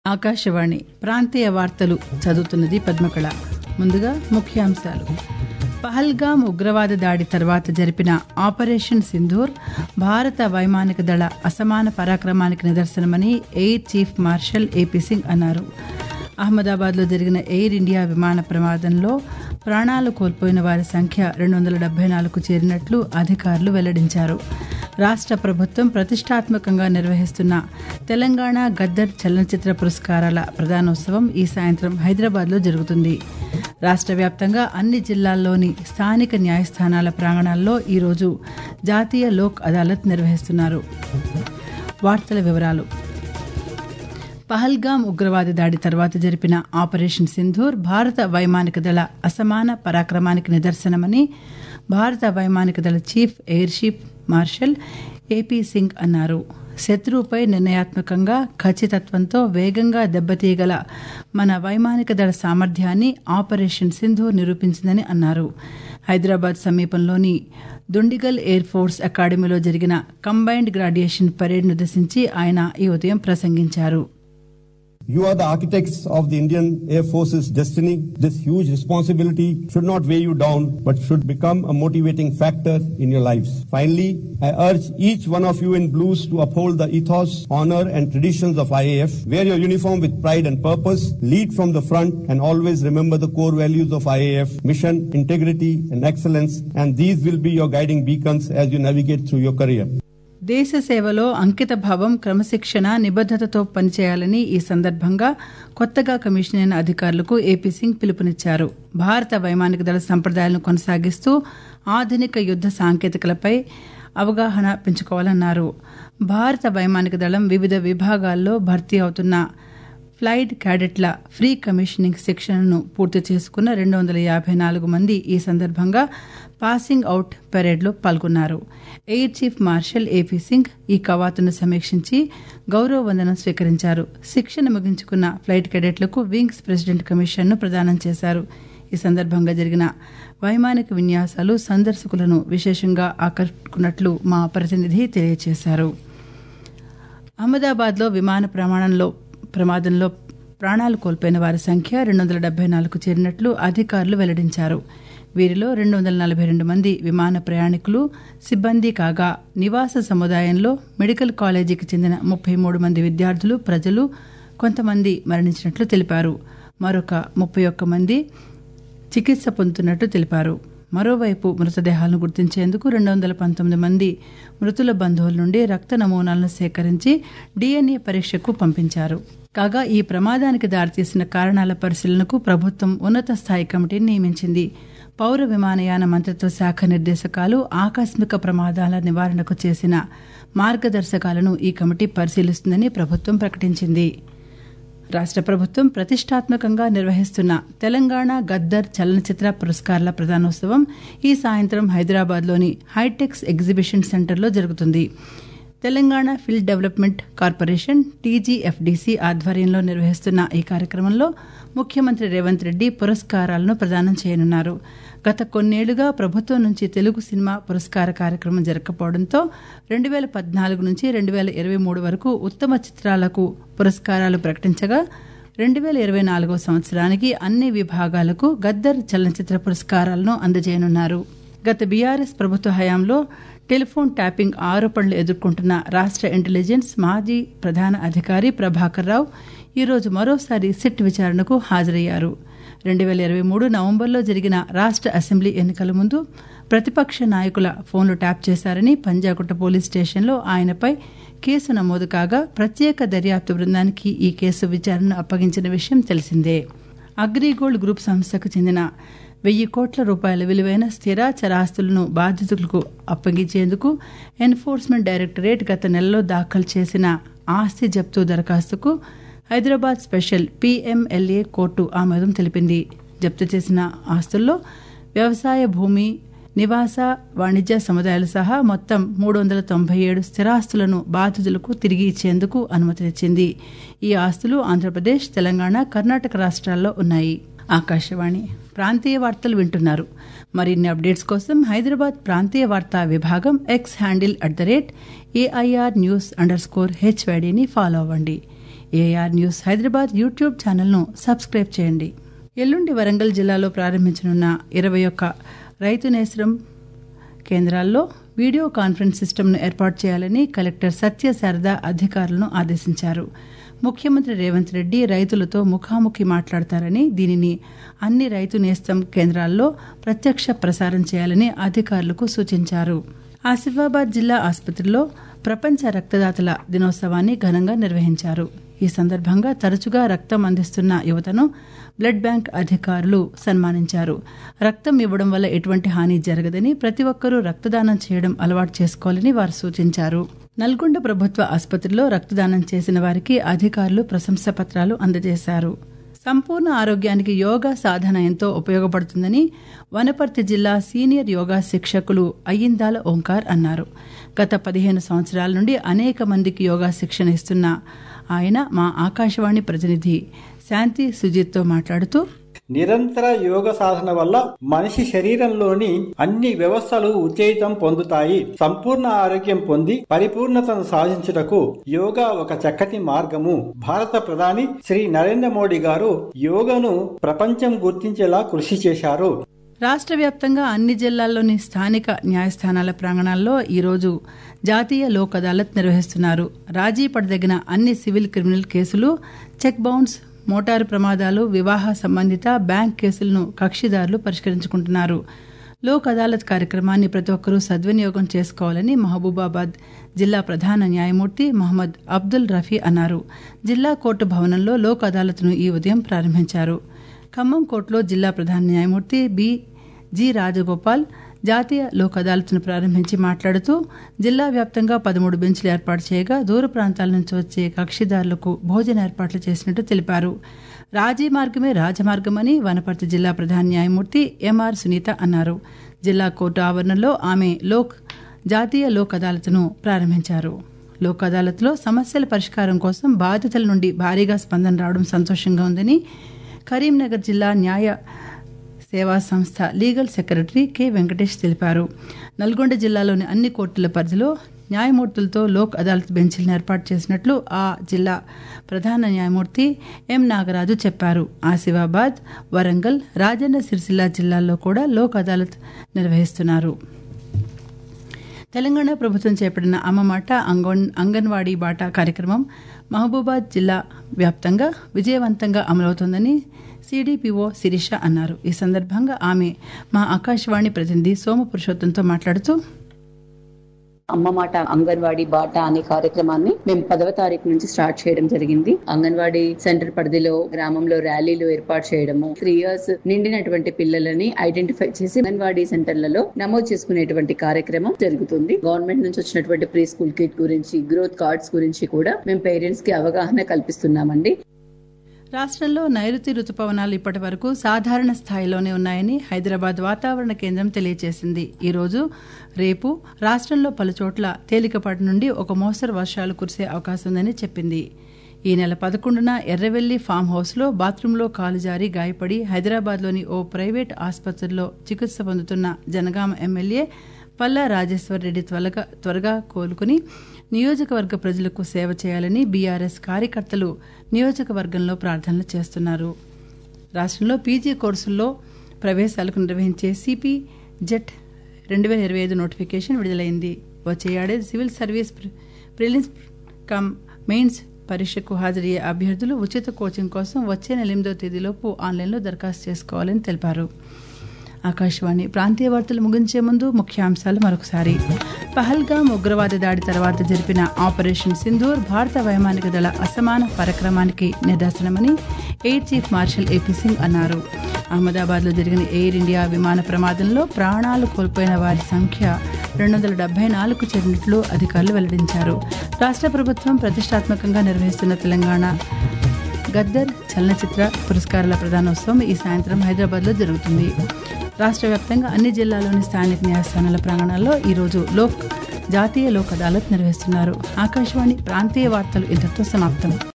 ఆకాశవాణి ప్రాంతీయ వార్తలు చదువుతున్నది పద్మకళ ముందుగా ముఖ్యాంశాలు పహల్గాం ఉగ్రవాద దాడి తర్వాత జరిపిన ఆపరేషన్ సింధూర్ భారత వైమానిక దళ అసమాన పరాక్రమానికి నిదర్శనమని air chief marshal A P Singh అన్నారు అహ్మదాబాద్లో జరిగిన ఎయిర్ ఇండియా విమాన ప్రమాదంలో ప్రాణాలు కోల్పోయిన వారి సంఖ్య రెండు వందల డెబ్బై నాలుగు చేరినట్లు అధికారులు వెల్లడించారు రాష్ట్ర ప్రభుత్వం ప్రతిష్టాత్మకంగా నిర్వహిస్తున్న తెలంగాణ గద్దర్ చలనచిత్ర పురస్కారాల ప్రధానోత్సవం ఈ సాయంత్రం హైదరాబాద్లో జరుగుతుంది రాష్ట్ర వ్యాప్తంగా అన్ని జిల్లాల్లోని స్థానిక న్యాయస్థానాల ప్రాంగణాల్లో ఈరోజు జాతీయ లోక్ అదాలత్ నిర్వహిస్తున్నారు వార్తల వివరాలు పహల్గాం ఉగ్రవాద దాడి తర్వాత జరిపిన ఆపరేషన్ సింధూర్ భారత వైమానిక దళ అసమాన పరాక్రమానికి నిదర్శనమని భారత వైమానిక దళ chief air chief marshal A P Singh అన్నారు శత్రువుపై నిర్ణయాత్మకంగా ఖచ్చితత్వంతో వేగంగా దెబ్బతీయగల మన వైమానిక దళ సామర్థ్యాన్ని ఆపరేషన్ సింధూర్ నిరూపించిందని అన్నారు హైదరాబాద్ సమీపంలోని దుండిగల్ ఎయిర్ ఫోర్స్ అకాడమీలో జరిగిన కంబైన్డ్ గ్రాడ్యుయేషన్ పరేడ్ను ఉద్దేశించి ఆయన ఈ ఉదయం ప్రసంగించారు You are the architects of the Indian Air Force's destiny. This huge responsibility should not weigh you down, but should become a motivating factor in your lives. Finally, I urge each one of you in blues to uphold the ethos, honor, and traditions of IAF. Wear your uniform with pride and purpose. Lead from the front and always remember the core values of IAF mission, integrity, and excellence. And these will be your guiding beacons as you navigate through your career. దేశ సేవలో అంకిత భావం క్రమశిక్షణ నిబద్దతతో పనిచేయాలని ఈ సందర్భంగా కొత్తగా commission అయిన అధికారులకు ఏపీ సింగ్ పిలుపునిచ్చారు భారత వైమానిక దళ సంప్రదాయాలను కొనసాగిస్తూ ఆధునిక యుద్ద సాంకేతికలపై అవగాహన పెంచుకోవాలన్నారు భారత వైమానిక దళం వివిధ విభాగాల్లో భర్తీ అవుతున్న ఫ్లైట్ క్యాడెట్ల ఫ్రీ కమిషనింగ్ శిక్షణను పూర్తి చేసుకున్న రెండు వందల యాభై నాలుగు మంది ఈ సందర్భంగా పాసింగ్ అవుట్ పెరేడ్లో పాల్గొన్నారు air chief marshal A P Singh ఈ కవాతును సమీక్షించి గౌరవ వందనం స్వీకరించారు శిక్షణ ముగించుకున్న ఫ్లైట్ కెడెట్లకు వింగ్స్ ప్రెసిడెంట్ కమిషన్ను ప్రదానం చేశారు ఈ సందర్భంగా జరిగిన వైమానిక విన్యాసాలు సందర్శకులను విశేషంగా ఆకట్టుకున్నట్లు మా ప్రతినిధి తెలియజేశారు అహ్మదాబాద్లో విమాన ప్రమాణంలో ప్రమాదంలో ప్రాణాలు కోల్పోయిన వారి సంఖ్య రెండు వందల డెబ్బై నాలుగు చేరినట్లు అధికారులు వెల్లడించారు వీరిలో రెండు వందల నలభై రెండు మంది విమాన ప్రయాణికులు సిబ్బంది కాగా నివాస సముదాయంలో మెడికల్ కాలేజీకి చెందిన ముప్పై మూడు మంది విద్యార్థులు ప్రజలు కొంతమంది మరణించినట్లు తెలిపారు మరొక ముప్పై ఒక్క మంది చికిత్స పొందుతున్నట్టు తెలిపారు మరోవైపు మృతదేహాలను గుర్తించేందుకు రెండు వందల పంతొమ్మిది మంది మృతుల బంధువుల నుండి రక్త నమూనాలను సేకరించి డీఎన్ఏ పరీక్షకు పంపించారు కాగా ఈ ప్రమాదానికి దారితీసిన కారణాల పరిశీలనకు ప్రభుత్వం ఉన్నత స్థాయి కమిటీని నియమించింది పౌర విమానయాన మంత్రిత్వ శాఖ నిర్దేశకాలు ఆకస్మిక ప్రమాదాల నివారణకు చేసిన మార్గదర్శకాలను ఈ కమిటీ పరిశీలిస్తుందని ప్రభుత్వం ప్రకటించింది రాష్ట్ర ప్రభుత్వం ప్రతిష్టాత్మకంగా నిర్వహిస్తున్న తెలంగాణ గద్దర్ చలనచిత్ర పురస్కారాల ప్రధానోత్సవం ఈ సాయంత్రం హైదరాబాద్లోని హైటెక్స్ ఎగ్జిబిషన్ సెంటర్లో జరుగుతుంది Telangana field development corporation TGFDC ఆధ్వర్యంలో నిర్వహిస్తున్న ఈ కార్యక్రమంలో ముఖ్యమంత్రి రేవంత్ రెడ్డి పురస్కారాలను ప్రదానం చేయనున్నారు గత కొన్నేళ్లుగా ప్రభుత్వం నుంచి తెలుగు సినిమా పురస్కార కార్యక్రమం జరగకపోవడంతో రెండు వేల పద్నాలుగు నుంచి రెండు వేల ఇరవై మూడు వరకు ఉత్తమ చిత్రాలకు పురస్కారాలు ప్రకటించగా రెండు వేల ఇరవై నాలుగవ సంవత్సరానికి అన్ని విభాగాలకు గద్దర్ చలనచిత్ర పురస్కారాలను అందజేయనున్నారు గత బీఆర్ఎస్ ప్రభుత్వ హయాంలో టెలిఫోన్ ట్యాపింగ్ ఆరోపణలు ఎదుర్కొంటున్న రాష్ట్ర ఇంటెలిజెన్స్ మాజీ ప్రధాన అధికారి ప్రభాకర్ రావు ఈరోజు మరోసారి సిట్ విచారణకు హాజరయ్యారు రెండు వేల ఇరవై మూడు నవంబర్లో జరిగిన రాష్ట్ర అసెంబ్లీ ఎన్నికల ముందు ప్రతిపక్ష నాయకుల ఫోన్లు ట్యాప్ చేశారని పంజాగుట్ట పోలీస్ స్టేషన్లో ఆయనపై కేసు నమోదు కాగా ప్రత్యేక దర్యాప్తు బృందానికి ఈ కేసు విచారణను అప్పగించిన విషయం తెలిసిందే అగ్రిగోల్డ్ గ్రూప్ సంస్థకు చెందిన వెయ్యి కోట్ల రూపాయల విలువైన స్థిర చరాస్తులను బాధితులకు అప్పగించేందుకు ఎన్ఫోర్స్మెంట్ డైరెక్టరేట్ గత నెలలో దాఖలు చేసిన ఆస్తి జప్తు దరఖాస్తుకు హైదరాబాద్ స్పెషల్ పీఎంఎల్ఏ కోర్టు ఆమోదం తెలిపింది జప్తు చేసిన ఆస్తుల్లో వ్యవసాయ భూమి నివాస వాణిజ్య సముదాయాలు సహా మొత్తం మూడు వందల తొంభై ఏడు స్థిరాస్తులను బాధితులకు తిరిగి ఇచ్చేందుకు అనుమతినిచ్చింది ఈ ఆస్తులు ఆంధ్రప్రదేశ్ తెలంగాణ కర్ణాటక రాష్ట్రాల్లో ఉన్నాయి ఆకాశవాణి ప్రాంతీయ వార్తలు వింటున్నారు మరిన్ని అప్డేట్స్ కోసం హైదరాబాద్ ప్రాంతీయ వార్తా విభాగం X handle at the rate AIR news underscore హెచ్వైడీని ఫాలో అవ్వండి ఏఆర్ న్యూస్ హైదరాబాద్ యూట్యూబ్ ఛానల్ను సబ్స్క్రైబ్ చేయండి ఎల్లుండి వరంగల్ జిల్లాలో ప్రారంభించనున్న ఇరవై ఒక్క రైతు నేస్రం కేంద్రాల్లో వీడియో కాన్ఫరెన్స్ సిస్టమ్ను ఏర్పాటు చేయాలని కలెక్టర్ సత్య శారద అధికారులను ఆదేశించారు ముఖ్యమంత్రి రేవంత్ రెడ్డి రైతులతో ముఖాముఖి మాట్లాడతారని దీనిని అన్ని రైతు నేస్తం కేంద్రాల్లో ప్రత్యక్ష ప్రసారం చేయాలని అధికారులకు సూచించారు ఆసిఫాబాద్ జిల్లా ఆసుపత్రిలో ప్రపంచ రక్తదాతల దినోత్సవాన్ని ఘనంగా నిర్వహించారు ఈ సందర్భంగా తరచుగా రక్తం అందిస్తున్న యువతను బ్లడ్ బ్యాంక్ అధికారులు సన్మానించారు రక్తం ఇవ్వడం వల్ల ఎటువంటి హాని జరగదని ప్రతి ఒక్కరూ రక్తదానం చేయడం అలవాటు చేసుకోవాలని వారు సూచించారు నల్గొండ ప్రభుత్వ ఆసుపత్రిలో రక్తదానం చేసిన వారికి అధికారులు ప్రశంసా పత్రాలు అందజేశారు సంపూర్ణ ఆరోగ్యానికి యోగా సాధన ఎంతో ఉపయోగపడుతుందని వనపర్తి జిల్లా సీనియర్ యోగా శిక్షకులు అయ్యిందాల ఓంకార్ అన్నారు గత పదిహేను సంవత్సరాల నుండి అనేక మందికి యోగా శిక్షణ ఇస్తున్న ఆయన మా ఆకాశవాణి ప్రతినిధి శాంతి సుజిత్తో మాట్లాడుతూ నిరంతర యోగ సాధన వల్ల మనిషి శరీరంలోని అన్ని వ్యవస్థలు ఉత్తేజితం పొందుతాయి సంపూర్ణ ఆరోగ్యం పొంది పరిపూర్ణతను సాధించుటకు యోగా ఒక చక్కటి మార్గము భారత ప్రధాని శ్రీ నరేంద్ర మోడీ గారు యోగను ప్రపంచం గుర్తించేలా కృషి చేశారు రాష్ట్ర వ్యాప్తంగా అన్ని జిల్లాల్లోని స్థానిక న్యాయస్థానాల ప్రాంగణాల్లో ఈరోజు జాతీయ లోక్ అదాలత్ నిర్వహిస్తున్నారు రాజీ పడదగిన అన్ని సివిల్ క్రిమినల్ కేసులు చెక్ బౌన్స్ మోటారు ప్రమాదాలు వివాహ సంబంధిత బ్యాంక్ కేసులను కక్షిదారులు పరిష్కరించుకుంటున్నారు లోక్ అదాలత్ కార్యక్రమాన్ని ప్రతి ఒక్కరూ సద్వినియోగం చేసుకోవాలని మహబూబాబాద్ జిల్లా ప్రధాన న్యాయమూర్తి మహమ్మద్ అబ్దుల్ రఫీ అన్నారు జిల్లా కోర్టు భవనంలో లోక్ అదాలత్ను ఈ ఉదయం ప్రారంభించారు ఖమ్మం కోర్టులో జిల్లా ప్రధాన న్యాయమూర్తి బి జి రాజగోపాల్ జాతీయ లోక్ అదాలత్ను ప్రారంభించి మాట్లాడుతూ జిల్లా వ్యాప్తంగా పదమూడు బెంచ్లు ఏర్పాటు చేయగా దూర ప్రాంతాల నుంచి వచ్చే కక్షిదారులకు భోజన ఏర్పాట్లు చేసినట్టు తెలిపారు రాజీ మార్గమే రాజమార్గమని వనపర్తి జిల్లా ప్రధాన న్యాయమూర్తి ఎంఆర్ సునీత అన్నారు జిల్లా కోర్టు ఆవరణలో ఆమె లోక్ జాతీయ లోక్ అదాలత్ను ప్రారంభించారు లోక్ అదాలత్లో సమస్యల పరిష్కారం కోసం బాధితుల నుండి భారీగా స్పందన రావడం సంతోషంగా ఉందని కరీంనగర్ జిల్లా న్యాయ సేవా సంస్థ లీగల్ సెక్రటరీ కె వెంకటేష్ తెలిపారు నల్గొండ జిల్లాలోని అన్ని కోర్టుల పరిధిలో న్యాయమూర్తులతో లోక్ అదాలత్ బెంచ్లను ఏర్పాటు చేసినట్లు ఆ జిల్లా ప్రధాన న్యాయమూర్తి ఎం నాగరాజు చెప్పారు ఆసిఫాబాద్ వరంగల్ రాజన్న సిరిసిల్ల జిల్లాల్లో కూడా లోక్ అదాలత్ నిర్వహిస్తున్నారు తెలంగాణ ప్రభుత్వం చేపట్టిన అమ్మమాట అంగన్ అంగన్వాడీ బాట కార్యక్రమం మహబూబాద్ జిల్లా వ్యాప్తంగా విజయవంతంగా అమలవుతోందని సిడిపిఓ శిరీష అన్నారు ఈ సందర్భంగా ఆమె మా ఆకాశవాణి ప్రతినిధి సోమ పురుషోత్తంతో మాట్లాడుతూ అమ్మ మాట అంగన్వాడీ బాట అనే కార్యక్రమాన్ని మేము పదవ తారీఖు నుంచి స్టార్ట్ చేయడం జరిగింది అంగన్వాడీ సెంటర్ పరిధిలో గ్రామంలో ర్యాలీలు ఏర్పాటు చేయడము త్రీ ఇయర్స్ నిండినటువంటి పిల్లలని ఐడెంటిఫై చేసి అంగన్వాడీ సెంటర్లలో నమోదు చేసుకునేటువంటి కార్యక్రమం జరుగుతుంది గవర్నమెంట్ నుంచి వచ్చినటువంటి ప్రీ స్కూల్ కిట్ గురించి గ్రోత్ కార్డ్స్ గురించి కూడా మేము పేరెంట్స్ కి అవగాహన కల్పిస్తున్నామండి రాష్ట్రంలో నైరుతి రుతుపవనాలు ఇప్పటి వరకు సాధారణ స్థాయిలోనే ఉన్నాయని హైదరాబాద్ వాతావరణ కేంద్రం తెలియజేసింది ఈరోజు రేపు రాష్ట్రంలో పలుచోట్ల తేలికపాటి నుండి ఒక మోస్తరు వర్షాలు కురిసే అవకాశం ఉందని చెప్పింది ఈ నెల పదకొండున ఎర్రవెల్లి ఫామ్ హౌస్లో బాత్రూంలో కాలు జారి గాయపడి హైదరాబాద్లోని ఓ ప్రైవేట్ ఆసుపత్రిలో చికిత్స పొందుతున్న జనగామ ఎమ్మెల్యే పల్లా రాజేశ్వర్ రెడ్డి త్వరగా త్వరగా కోలుకుని నియోజకవర్గ ప్రజలకు సేవ చేయాలని బీఆర్ఎస్ కార్యకర్తలు నియోజకవర్గంలో ప్రార్థనలు చేస్తున్నారు రాష్ట్రంలో పీజీ కోర్సుల్లో ప్రవేశాలకు నిర్వహించే సిపి జెట్ రెండు వేల ఇరవై ఐదు నోటిఫికేషన్ విడుదలైంది వచ్చే ఏడాది civil service prelims cum mains పరీక్షకు హాజరయ్యే అభ్యర్థులు ఉచిత కోచింగ్ కోసం వచ్చే నెల ఎనిమిదో తేదీలోపు ఆన్లైన్లో దరఖాస్తు చేసుకోవాలని తెలిపారు ఆకాశవాణి ప్రాంతీయ వార్తలు ముగించే ముందు ముఖ్యాంశాలు మరొకసారి పహల్గామ్ ఉగ్రవాద దాడి తర్వాత జరిపిన ఆపరేషన్ సింధూర్ భారత వైమానిక దళ అసమాన పరాక్రమానికి నిదర్శనమని air chief marshal A P Singh అన్నారు అహ్మదాబాద్లో జరిగిన ఎయిర్ ఇండియా విమాన ప్రమాదంలో ప్రాణాలు కోల్పోయిన వారి సంఖ్య రెండు వందల డెబ్బై నాలుగు చేరినట్లు అధికారులు వెల్లడించారు రాష్ట్ర ప్రభుత్వం ప్రతిష్టాత్మకంగా నిర్వహిస్తున్న తెలంగాణ గద్దర్ చలనచిత్ర పురస్కారాల ప్రధానోత్సవం ఈ సాయంత్రం హైదరాబాద్లో జరుగుతుంది రాష్ట్ర వ్యాప్తంగా అన్ని జిల్లాల్లోని స్థానిక న్యాయస్థానాల ప్రాంగణాల్లో ఈరోజు లోక్ జాతీయ లోక్ అదాలత్ నిర్వహిస్తున్నారు ఆకాశవాణి ప్రాంతీయ వార్తలు ఇంతటితో సమాప్తం